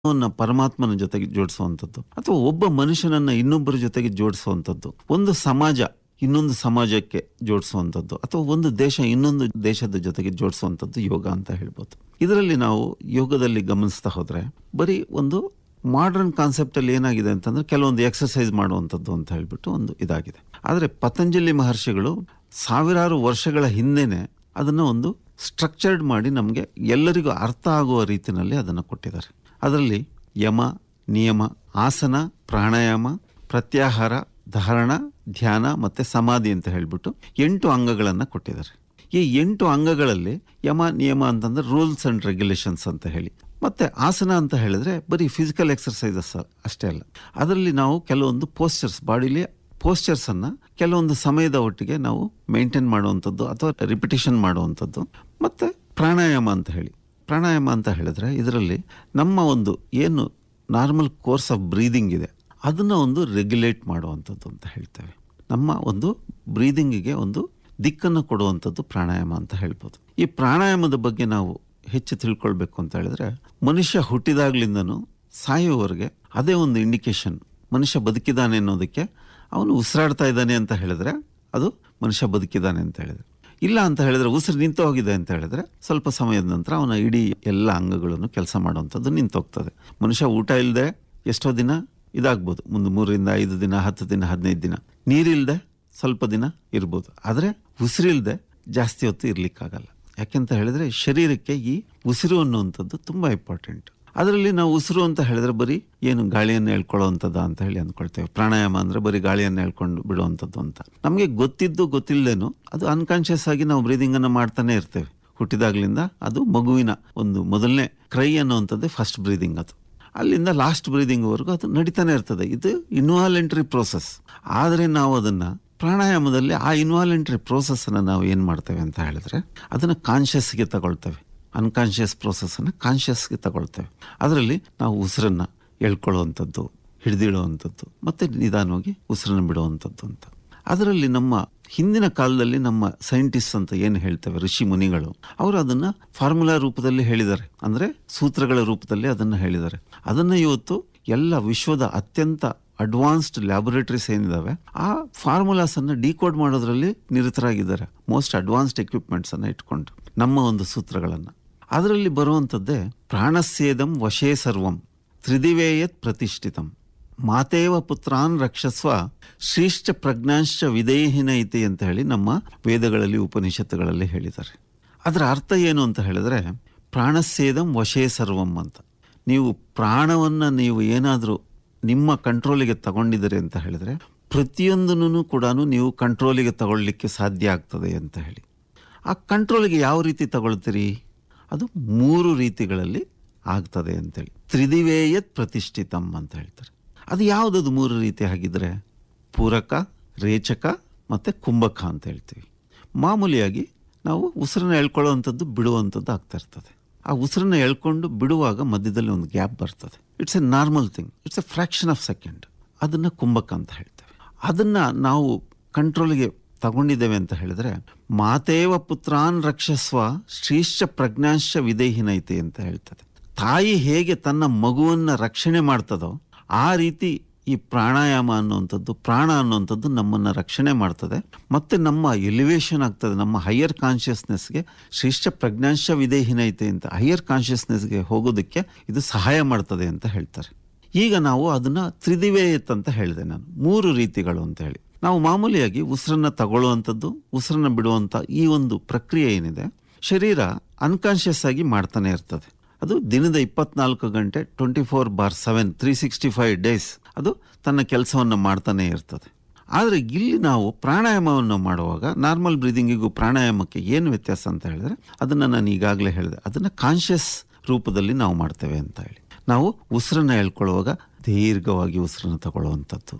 ಅವನ್ನ ಪರಮಾತ್ಮನ ಜೊತೆಗೆ ಜೋಡಿಸುವಂಥದ್ದು ಅಥವಾ ಒಬ್ಬ ಮನುಷ್ಯನನ್ನ ಇನ್ನೊಬ್ಬರ ಜೊತೆಗೆ ಜೋಡಿಸುವಂಥದ್ದು ಒಂದು ಸಮಾಜ ಇನ್ನೊಂದು ಸಮಾಜಕ್ಕೆ ಜೋಡಿಸುವಂಥದ್ದು ಅಥವಾ ಒಂದು ದೇಶ ಇನ್ನೊಂದು ದೇಶದ ಜೊತೆಗೆ ಜೋಡಿಸುವಂಥದ್ದು ಯೋಗ ಅಂತ ಹೇಳ್ಬೋದು ಇದರಲ್ಲಿ ನಾವು ಯೋಗದಲ್ಲಿ ಗಮನಿಸ್ತಾ ಹೋದ್ರೆ ಬರೀ ಒಂದು ಮಾಡರ್ನ್ ಕಾನ್ಸೆಪ್ಟ್ ಅಲ್ಲಿ ಏನಾಗಿದೆ ಅಂತಂದ್ರೆ ಕೆಲವೊಂದು ಎಕ್ಸರ್ಸೈಸ್ ಮಾಡುವಂಥದ್ದು ಅಂತ ಹೇಳ್ಬಿಟ್ಟು ಒಂದು ಇದಾಗಿದೆ ಆದರೆ ಪತಂಜಲಿ ಮಹರ್ಷಿಗಳು ಸಾವಿರಾರು ವರ್ಷಗಳ ಹಿಂದೆನೆ ಅದನ್ನ ಒಂದು ಸ್ಟ್ರಕ್ಚರ್ಡ್ ಮಾಡಿ ನಮಗೆ ಎಲ್ಲರಿಗೂ ಅರ್ಥ ಆಗುವ ರೀತಿಯಲ್ಲಿ ಅದನ್ನು ಕೊಟ್ಟಿದ್ದಾರೆ ಅದರಲ್ಲಿ ಯಮ ನಿಯಮ ಆಸನ ಪ್ರಾಣಾಯಾಮ ಪ್ರತ್ಯಾಹಾರ ಧಾರಣ ಧ್ಯಾನ ಮತ್ತೆ ಸಮಾಧಿ ಅಂತ ಹೇಳ್ಬಿಟ್ಟು ಎಂಟು ಅಂಗಗಳನ್ನು ಕೊಟ್ಟಿದ್ದಾರೆ ಈ ಎಂಟು ಅಂಗಗಳಲ್ಲಿ ಯಮ ನಿಯಮ ಅಂತಂದ್ರೆ ರೂಲ್ಸ್ ಅಂಡ್ ರೆಗ್ಯುಲೇಷನ್ಸ್ ಅಂತ ಹೇಳಿ ಮತ್ತೆ ಆಸನ ಅಂತ ಹೇಳಿದ್ರೆ ಬರೀ ಫಿಸಿಕಲ್ ಎಕ್ಸರ್ಸೈಸಸ್ ಅಷ್ಟೇ ಅಲ್ಲ ಅದರಲ್ಲಿ ನಾವು ಕೆಲವೊಂದು ಪೋಸ್ಚರ್ಸ್ ಬಾಡಿಲಿ ಪೋಸ್ಚರ್ಸ್ ಅನ್ನ ಕೆಲವೊಂದು ಸಮಯದ ಒಟ್ಟಿಗೆ ನಾವು ಮೇಂಟೈನ್ ಮಾಡುವಂಥದ್ದು ಅಥವಾ ರಿಪಿಟೇಷನ್ ಮಾಡುವಂಥದ್ದು ಮತ್ತೆ ಪ್ರಾಣಾಯಾಮ ಅಂತ ಹೇಳಿ ಪ್ರಾಣಾಯಾಮ ಅಂತ ಹೇಳಿದ್ರೆ ಇದರಲ್ಲಿ ನಮ್ಮ ಒಂದು ಏನು ನಾರ್ಮಲ್ ಕೋರ್ಸ್ ಆಫ್ ಬ್ರೀದಿಂಗ್ ಇದೆ ಅದನ್ನ ಒಂದು ರೆಗ್ಯುಲೇಟ್ ಮಾಡುವಂಥದ್ದು ಅಂತ ಹೇಳ್ತೇವೆ ನಮ್ಮ ಒಂದು ಬ್ರೀದಿಂಗಿಗೆ ಒಂದು ದಿಕ್ಕನ್ನು ಕೊಡುವಂಥದ್ದು ಪ್ರಾಣಾಯಾಮ ಅಂತ ಹೇಳ್ಬೋದು ಈ ಪ್ರಾಣಾಯಾಮದ ಬಗ್ಗೆ ನಾವು ಹೆಚ್ಚು ತಿಳ್ಕೊಳ್ಬೇಕು ಅಂತ ಹೇಳಿದ್ರೆ ಮನುಷ್ಯ ಹುಟ್ಟಿದಾಗ್ಲಿಂದನೂ ಸಾಯುವವರೆಗೆ ಅದೇ ಒಂದು ಇಂಡಿಕೇಶನ್ ಮನುಷ್ಯ ಬದುಕಿದ್ದಾನೆ ಅನ್ನೋದಕ್ಕೆ ಅವನು ಉಸಿರಾಡ್ತಾ ಇದ್ದಾನೆ ಅಂತ ಹೇಳಿದ್ರೆ ಅದು ಮನುಷ್ಯ ಬದುಕಿದ್ದಾನೆ ಅಂತ ಹೇಳಿದ್ರೆ ಇಲ್ಲ ಅಂತ ಹೇಳಿದ್ರೆ ಉಸಿರು ನಿಂತು ಹೋಗಿದೆ ಅಂತ ಹೇಳಿದ್ರೆ ಸ್ವಲ್ಪ ಸಮಯದ ನಂತರ ಅವನ ಇಡೀ ಎಲ್ಲ ಅಂಗಗಳನ್ನು ಕೆಲಸ ಮಾಡುವಂಥದ್ದು ನಿಂತೋಗ್ತದೆ ಮನುಷ್ಯ ಊಟ ಇಲ್ಲದೆ ಎಷ್ಟೋ ದಿನ ಇದಾಗ್ಬೋದು ಮುಂದೆ ಮೂರರಿಂದ ಐದು ದಿನ ಹತ್ತು ದಿನ ಹದಿನೈದು ದಿನ ನೀರಿಲ್ದೆ ಸ್ವಲ್ಪ ದಿನ ಇರ್ಬೋದು ಆದರೆ ಉಸಿರಿಲ್ದೆ ಜಾಸ್ತಿ ಹೊತ್ತು ಇರ್ಲಿಕ್ಕಾಗಲ್ಲ ಯಾಕೆಂತ ಹೇಳಿದ್ರೆ ಶರೀರಕ್ಕೆ ಈ ಉಸಿರು ಅನ್ನುವಂಥದ್ದು ತುಂಬಾ ಇಂಪಾರ್ಟೆಂಟ್ ಅದರಲ್ಲಿ ನಾವು ಉಸಿರು ಅಂತ ಹೇಳಿದ್ರೆ ಬರೀ ಏನು ಗಾಳಿಯನ್ನು ಹೇಳ್ಕೊಳ್ಳುವಂಥದ್ದು ಅಂತ ಹೇಳಿ ಅಂದ್ಕೊಳ್ತೇವೆ ಪ್ರಾಣಾಯಾಮ ಅಂದ್ರೆ ಬರೀ ಗಾಳಿಯನ್ನು ಹೇಳ್ಕೊಂಡು ಬಿಡುವಂಥದ್ದು ಅಂತ ನಮಗೆ ಗೊತ್ತಿದ್ದು ಗೊತ್ತಿಲ್ಲದೇನು ಅದು ಅನ್ಕಾನ್ಶಿಯಸ್ ಆಗಿ ನಾವು ಬ್ರೀದಿಂಗ್ ಅನ್ನು ಮಾಡ್ತಾನೆ ಇರ್ತೇವೆ ಹುಟ್ಟಿದಾಗ್ಲಿಂದ ಅದು ಮಗುವಿನ ಒಂದು ಮೊದಲನೇ ಕ್ರೈ ಅನ್ನುವಂಥದ್ದೇ ಫಸ್ಟ್ ಬ್ರೀದಿಂಗ್ ಅದು ಅಲ್ಲಿಂದ ಲಾಸ್ಟ್ ಬ್ರೀದಿಂಗ್ವರೆಗೂ ಅದು ನಡೀತಾನೆ ಇರ್ತದೆ ಇದು ಇನ್ವಾಲೆಂಟ್ರಿ ಪ್ರೋಸೆಸ್ ಆದರೆ ನಾವು ಅದನ್ನ ಪ್ರಾಣಾಯಾಮದಲ್ಲಿ ಆ ಇನ್ವಾಲೆಂಟ್ರಿ ಪ್ರೋಸೆಸ್ ಅನ್ನ ನಾವು ಏನ್ ಮಾಡ್ತೇವೆ ಅಂತ ಹೇಳಿದ್ರೆ ಅದನ್ನ ಕಾನ್ಶಿಯಸ್ಗೆ ತಗೊಳ್ತೇವೆ ಅನ್ಕಾನ್ಶಿಯಸ್ ಪ್ರೋಸೆಸ್ ಅನ್ನ ಕಾನ್ಶಿಯಸ್ಗೆ ತಗೊಳ್ತೇವೆ ಅದರಲ್ಲಿ ನಾವು ಉಸಿರನ್ನ ಎಳ್ಕೊಳ್ಳುವಂಥದ್ದು ಹಿಡಿದಿಡುವಂಥದ್ದು ಮತ್ತೆ ನಿಧಾನವಾಗಿ ಉಸಿರನ್ನು ಬಿಡುವಂಥದ್ದು ಅಂತ ಅದರಲ್ಲಿ ನಮ್ಮ ಹಿಂದಿನ ಕಾಲದಲ್ಲಿ ನಮ್ಮ ಸೈಂಟಿಸ್ಟ್ ಅಂತ ಏನು ಹೇಳ್ತೇವೆ ಋಷಿ ಮುನಿಗಳು ಅವರು ಅದನ್ನ ಫಾರ್ಮುಲಾ ರೂಪದಲ್ಲಿ ಹೇಳಿದ್ದಾರೆ ಅಂದ್ರೆ ಸೂತ್ರಗಳ ರೂಪದಲ್ಲಿ ಅದನ್ನ ಹೇಳಿದ್ದಾರೆ ಅದನ್ನ ಇವತ್ತು ಎಲ್ಲ ವಿಶ್ವದ ಅತ್ಯಂತ ಅಡ್ವಾನ್ಸ್ಡ್ ಲ್ಯಾಬೊರೇಟರೀಸ್ ಏನಿದಾವೆ ಆ ಫಾರ್ಮುಲಾಸ್ ಅನ್ನ ಡಿಕೋಡ್ ಮಾಡೋದ್ರಲ್ಲಿ ನಿರತರಾಗಿದ್ದಾರೆ ಮೋಸ್ಟ್ ಅಡ್ವಾನ್ಸ್ಡ್ ಎಕ್ವಿಪ್ಮೆಂಟ್ಸ್ ಅನ್ನ ಇಟ್ಕೊಂಡು ನಮ್ಮ ಒಂದು ಸೂತ್ರಗಳನ್ನ ಅದರಲ್ಲಿ ಬರುವಂಥದ್ದೇ ಪ್ರಾಣಸ್ಯೇದಂ ವಶೇ ಸರ್ವಂ ತ್ರಿದಿವೇಯತ್ ಪ್ರತಿಷ್ಠಿತಂ ಮಾತೇವ ಪುತ್ರಾನ್ ರಕ್ಷಸ್ವ ಶ್ರೇಷ್ಠ ಪ್ರಜ್ಞಾಂಶ ವಿಧೇಹಿನ ಐತಿ ಅಂತ ಹೇಳಿ ನಮ್ಮ ವೇದಗಳಲ್ಲಿ ಉಪನಿಷತ್ತುಗಳಲ್ಲಿ ಹೇಳಿದ್ದಾರೆ ಅದರ ಅರ್ಥ ಏನು ಅಂತ ಹೇಳಿದ್ರೆ ಪ್ರಾಣಸ್ಯೇದಂ ವಶೇ ಸರ್ವಂ ಅಂತ ನೀವು ಪ್ರಾಣವನ್ನ ನೀವು ಏನಾದರೂ ನಿಮ್ಮ ಕಂಟ್ರೋಲಿಗೆ ತಗೊಂಡಿದ್ದೀರಿ ಅಂತ ಹೇಳಿದ್ರೆ ಪ್ರತಿಯೊಂದನ್ನು ಕೂಡ ನೀವು ಕಂಟ್ರೋಲಿಗೆ ತಗೊಳ್ಳಿಕ್ಕೆ ಸಾಧ್ಯ ಆಗ್ತದೆ ಅಂತ ಹೇಳಿ ಆ ಕಂಟ್ರೋಲಿಗೆ ಯಾವ ರೀತಿ ತಗೊಳ್ತೀರಿ ಅದು ಮೂರು ರೀತಿಗಳಲ್ಲಿ ಆಗ್ತದೆ ಅಂತೇಳಿ ತ್ರಿದಿವೇಯತ್ ಪ್ರತಿಷ್ಠಿತಂ ಅಂತ ಹೇಳ್ತಾರೆ ಅದು ಯಾವುದದು ಮೂರು ರೀತಿ ಆಗಿದ್ರೆ ಪೂರಕ ರೇಚಕ ಮತ್ತೆ ಕುಂಭಕ ಅಂತ ಹೇಳ್ತೀವಿ ಮಾಮೂಲಿಯಾಗಿ ನಾವು ಉಸಿರನ್ನ ಎಳ್ಕೊಳ್ಳುವಂಥದ್ದು ಬಿಡುವಂಥದ್ದು ಆಗ್ತಾ ಇರ್ತದೆ ಆ ಉಸಿರನ್ನ ಎಳ್ಕೊಂಡು ಬಿಡುವಾಗ ಮಧ್ಯದಲ್ಲಿ ಒಂದು ಗ್ಯಾಪ್ ಬರ್ತದೆ it's a normal thing it's a fraction of second ಅದನ್ನ ಕುಂಭಕ ಅಂತ ಹೇಳ್ತೇವೆ ಅದನ್ನ ನಾವು ಕಂಟ್ರೋಲ್ಗೆ ತಗೊಂಡಿದ್ದೇವೆ ಅಂತ ಹೇಳಿದ್ರೆ ಮಾತೇವ ಪುತ್ರಾನ್ ರಕ್ಷಸ್ವ ಶ್ರೇಷ್ಠ ಪ್ರಜ್ಞಾಂಶ ವಿಧೇಹಿನೈತೆ ಅಂತ ಹೇಳ್ತದೆ ತಾಯಿ ಹೇಗೆ ತನ್ನ ಮಗುವನ್ನ ರಕ್ಷಣೆ ಮಾಡ್ತದೋ ಆ ರೀತಿ ಈ ಪ್ರಾಣಾಯಾಮ ಅನ್ನುವಂಥದ್ದು ಪ್ರಾಣ ಅನ್ನುವಂಥದ್ದು ನಮ್ಮನ್ನ ರಕ್ಷಣೆ ಮಾಡ್ತದೆ ಮತ್ತೆ ನಮ್ಮ ಎಲಿವೇಶನ್ ಆಗ್ತದೆ ನಮ್ಮ ಹೈಯರ್ ಕಾನ್ಶಿಯಸ್ನೆಸ್ಗೆ ಶ್ರೇಷ್ಠ ಪ್ರಜ್ಞಾಂಶ ವಿಧೇಹಿನೈತೆ ಅಂತ ಹೈಯರ್ ಕಾನ್ಶಿಯಸ್ನೆಸ್ಗೆ ಹೋಗೋದಕ್ಕೆ ಇದು ಸಹಾಯ ಮಾಡ್ತದೆ ಅಂತ ಹೇಳ್ತಾರೆ ಈಗ ನಾವು ಅದನ್ನ ತ್ರಿದಿವೇಯತ್ ಅಂತ ಹೇಳಿದೆ ನಾನು ಮೂರು ರೀತಿಗಳು ಅಂತ ಹೇಳಿ ನಾವು ಮಾಮೂಲಿಯಾಗಿ ಉಸಿರನ್ನ ತಗೊಳ್ಳುವಂಥದ್ದು ಉಸಿರನ್ನ ಬಿಡುವಂತ ಈ ಒಂದು ಪ್ರಕ್ರಿಯೆ ಏನಿದೆ ಶರೀರ ಅನ್ಕಾನ್ಶಿಯಸ್ ಆಗಿ ಮಾಡ್ತಾನೆ ಇರ್ತದೆ ಅದು ದಿನದ ಇಪ್ಪತ್ನಾಲ್ಕು ಗಂಟೆ twenty four bar seven three sixty five days ಅದು ತನ್ನ ಕೆಲಸವನ್ನು ಮಾಡ್ತಾನೆ ಇರ್ತದೆ ಆದರೆ ಇಲ್ಲಿ ನಾವು ಪ್ರಾಣಾಯಾಮವನ್ನು ಮಾಡುವಾಗ ನಾರ್ಮಲ್ ಬ್ರೀದಿಂಗಿಗೂ ಪ್ರಾಣಾಯಾಮಕ್ಕೆ ಏನು ವ್ಯತ್ಯಾಸ ಅಂತ ಹೇಳಿದ್ರೆ ಅದನ್ನು ನಾನು ಈಗಾಗಲೇ ಹೇಳಿದೆ ಅದನ್ನು ಕಾನ್ಷಿಯಸ್ ರೂಪದಲ್ಲಿ ನಾವು ಮಾಡ್ತೇವೆ ಅಂತ ಹೇಳಿ ನಾವು ಉಸಿರನ್ನ ಹೇಳ್ಕೊಳ್ಳುವಾಗ ದೀರ್ಘವಾಗಿ ಉಸಿರನ್ನು ತಗೊಳ್ಳುವಂಥದ್ದು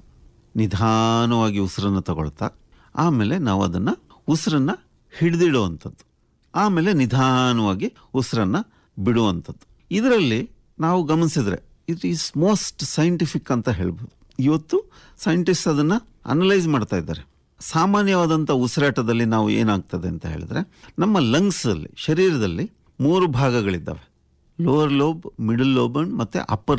ನಿಧಾನವಾಗಿ ಉಸಿರನ್ನು ತಗೊಳ್ತಾ ಆಮೇಲೆ ನಾವು ಅದನ್ನು ಉಸಿರನ್ನ ಹಿಡಿದಿಡುವಂಥದ್ದು ಆಮೇಲೆ ನಿಧಾನವಾಗಿ ಉಸಿರನ್ನ ಬಿಡುವಂಥದ್ದು ಇದರಲ್ಲಿ ನಾವು ಗಮನಿಸಿದ್ರೆ ಇಟ್ ಈಸ್ ಮೋಸ್ಟ್ ಸೈಂಟಿಫಿಕ್ ಅಂತ ಹೇಳ್ಬೋದು ಇವತ್ತು ಸೈಂಟಿಸ್ಟ್ ಅದನ್ನ ಅನಲೈಸ್ ಮಾಡ್ತಾ ಇದ್ದಾರೆ ಸಾಮಾನ್ಯವಾದಂಥ ಉಸಿರಾಟದಲ್ಲಿ ನಾವು ಏನಾಗ್ತದೆ ಅಂತ ಹೇಳಿದ್ರೆ ನಮ್ಮ ಲಂಗ್ಸ್ ಅಲ್ಲಿ ಶರೀರದಲ್ಲಿ ಮೂರು ಭಾಗಗಳಿದ್ದಾವೆ ಲೋವರ್ ಲೋಬ್ ಮಿಡಲ್ ಲೋಬ್ ಮತ್ತೆ ಅಪ್ಪರ್